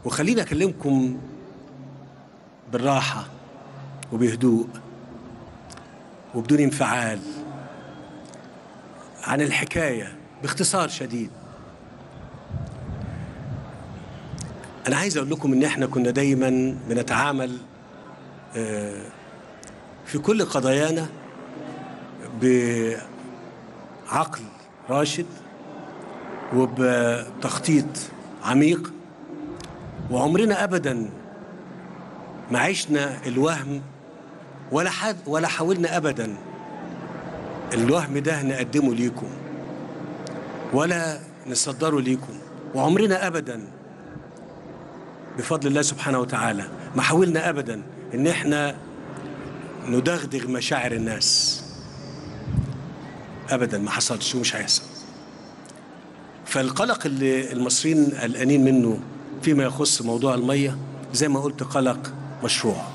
وخليني أكلمكم بالراحة وبهدوء وبدون انفعال عن الحكاية باختصار شديد أنا عايز أقول لكم إن إحنا كنا دايما بنتعامل آه، في كل قضايانا بعقل راشد وبتخطيط عميق وعمرنا ابدا ما عشنا الوهم ولا حد ولا حاولنا ابدا الوهم ده نقدمه ليكم ولا نصدره ليكم وعمرنا ابدا بفضل الله سبحانه وتعالى ما حاولنا ابدا ان احنا ندغدغ مشاعر الناس ابدا ما حصلش ومش هيحصل فالقلق اللي المصريين قلقانين منه فيما يخص موضوع الميه زي ما قلت قلق مشروع